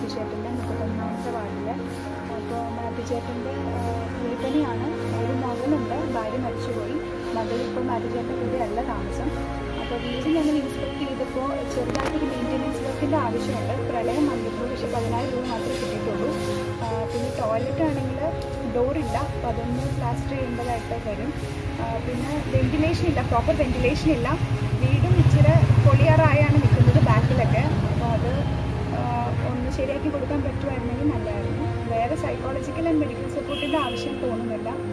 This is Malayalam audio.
മാത്യു ചേട്ടൻ്റെ മുപ്പത്തൊന്നാമത്തെ വാർഡിൽ അപ്പോൾ മാത്യു ചേട്ടൻ്റെ വീട്ടനെയാണ് ഒരു മകനുണ്ട് ഭാര്യ മരിച്ചുപോയി മകൾ ഇപ്പോൾ മാത്യു ചേട്ടൻ്റെ കൂടെ അല്ല താമസം അപ്പോൾ വീട് ഞങ്ങൾ ഇൻസ്പെക്ട് ചെയ്തപ്പോൾ ചെറുതായിട്ടൊരു മെയിൻ്റെനൻസ് വർക്കിൻ്റെ ആവശ്യമുണ്ട് പ്രളയം വന്നിട്ടുള്ളൂ പക്ഷേ പതിനായിരം രൂപ മാത്രമേ കിട്ടിയിട്ടുള്ളൂ ആ, പിന്നെ ടോയ്ലറ്റ് ആണെങ്കിൽ ഡോറില്ല അപ്പോൾ അതൊന്ന് പ്ലാസ്റ്റർ ചെയ്യേണ്ടതായിട്ട് വരും ആ, പിന്നെ വെന്റിലേഷൻ ഇല്ല പ്രോപ്പർ വെന്റിലേഷൻ ഇല്ല വീടും ഇച്ചിരി പൊളിയാറായാണ് നിൽക്കുന്നത് ബാക്കിലൊക്കെ അപ്പോൾ അത് ആ, ഒന്ന് ശരിയാക്കി കൊടുക്കാൻ പറ്റുമായിരുന്നെങ്കിൽ നല്ലതായിരുന്നു വേറെ സൈക്കോളജിക്കൽ ആൻഡ് മെഡിക്കൽ സപ്പോർട്ടിൻ്റെ ആവശ്യം തോന്നുന്നില്ല